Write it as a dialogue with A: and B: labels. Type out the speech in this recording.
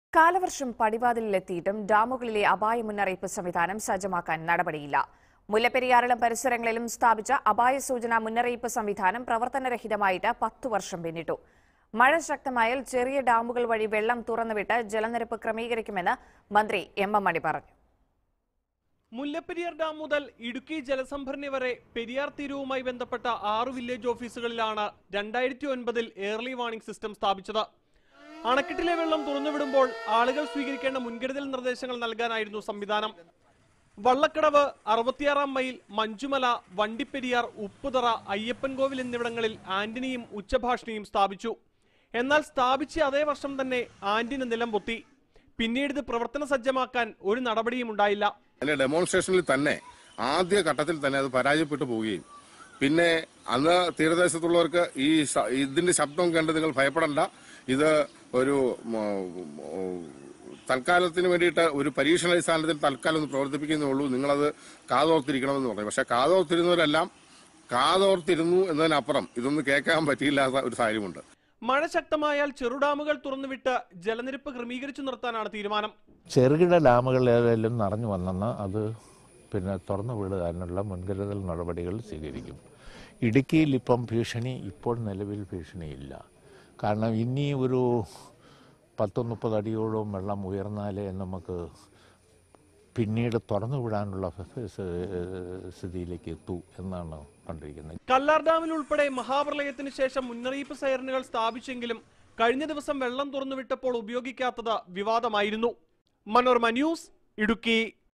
A: കാലവർഷം പടിവാതിലിലെത്തിയിട്ടും ഡാമുകളിലെ അപായ മുന്നറിയിപ്പ് സംവിധാനം സജ്ജമാക്കാൻ നടപടിയില്ല മുല്ലപ്പെരിയാറിലും പരിസരങ്ങളിലും സ്ഥാപിച്ച അപായ സൂചനാ മുന്നറിയിപ്പ് സംവിധാനം പ്രവർത്തനരഹിതമായിട്ട് പത്തു വർഷം പിന്നിട്ടു മഴ ശക്തമായാൽ ചെറിയ ഡാമുകൾ വഴി വെള്ളം തുറന്നുവിട്ട് ജലനിരപ്പ് ക്രമീകരിക്കുമെന്ന് മന്ത്രി എം എം മണി പറഞ്ഞു
B: മുല്ലപ്പെരിയാർ ഡാം മുതൽ ഇടുക്കി ജലസംഭരണി വരെ പെരിയാർ തീരവുമായി ബന്ധപ്പെട്ട ആറ് വില്ലേജ് ഓഫീസുകളിലാണ് രണ്ടായിരത്തി ഒൻപതിൽ ഏർലി വാർണിംഗ് സിസ്റ്റം സ്ഥാപിച്ചത് അണക്കെട്ടിലെ വെള്ളം തുറന്നുവിടുമ്പോൾ ആളുകൾ സ്വീകരിക്കേണ്ട മുൻകരുതൽ നിർദ്ദേശങ്ങൾ നൽകാനായിരുന്നു സംവിധാനം വള്ളക്കടവ് അറുപത്തിയാറാം മൈൽ മഞ്ചുമല വണ്ടിപ്പെരിയാർ ഉപ്പുതറ അയ്യപ്പൻകോവിൽ എന്നിവിടങ്ങളിൽ ആന്റണിയും ഉച്ചഭാഷിണിയും സ്ഥാപിച്ചു എന്നാൽ സ്ഥാപിച്ച അതേ വർഷം തന്നെ ആന്റിന് നിലം പൊത്തി പിന്നീട് ഇത് പ്രവർത്തന സജ്ജമാക്കാൻ ഒരു നടപടിയും ഉണ്ടായില്ല
C: അതിന്റെ ഡെമോൺസ്ട്രേഷനിൽ തന്നെ ആദ്യ ഘട്ടത്തിൽ തന്നെ അത് പരാജയപ്പെട്ടു പോവുകയും പിന്നെ അന്ന് തീരദേശത്തുള്ളവർക്ക് ഈ ശ- ഇതിന്റെ ശബ്ദം കണ്ട് നിങ്ങൾ ഭയപ്പെടണ്ട ഇത് ഒരു ഉം, ഉം, തൽക്കാലത്തിന് വേണ്ടിയിട്ട് ഒരു പരീക്ഷണാടിസ്ഥാനത്തിൽ തൽക്കാലം ഒന്ന് പ്രവർത്തിപ്പിക്കുന്നേ ഉള്ളൂ നിങ്ങളത് കാതോർത്തിരിക്കണമെന്ന് പറഞ്ഞു പക്ഷെ കാതോർത്തിരുന്നവരെല്ലാം കാതോർത്തിരുന്നു എന്നതിനപ്പുറം ഇതൊന്നും കേൾക്കാൻ പറ്റിയില്ലാത്ത ഒരു സാഹചര്യമുണ്ട്
B: മഴ ശക്തമായാൽ ചെറുഡാമുകൾ തുറന്നുവിട്ട് ജലനിരപ്പ് ക്രമീകരിച്ചു നിർത്താനാണ് തീരുമാനം
D: ചെറുകിട ഡാമുകൾ ഏതെങ്കിലും നിറഞ്ഞു വന്നെന്ന് അത് പിന്നെ തുറന്നു വിടാനുള്ള മുൻകരുതൽ നടപടികൾ സ്വീകരിക്കും ഇടുക്കിയിൽ ഇപ്പം ഭീഷണി ഇപ്പോൾ നിലവിൽ ഭീഷണിയില്ല കാരണം ഇനി ഒരു പത്ത് മുപ്പത് അടിയോളം വെള്ളം ഉയർന്നാലേ നമുക്ക് പിന്നീട് തുറന്നു വിടാനുള്ള സ്ഥിതിയിലേക്ക് എത്തൂ എന്നാണ് കണ്ടിരിക്കുന്നത്
B: കല്ലാർ ഡാമിൽ ഉൾപ്പെടെ മഹാപ്രളയത്തിന് ശേഷം മുന്നറിയിപ്പ് സൈറനുകൾ സ്ഥാപിച്ചെങ്കിലും കഴിഞ്ഞ ദിവസം വെള്ളം തുറന്നുവിട്ടപ്പോൾ ഉപയോഗിക്കാത്തത് വിവാദമായിരുന്നു മനോരമ ന്യൂസ് ഇടുക്കി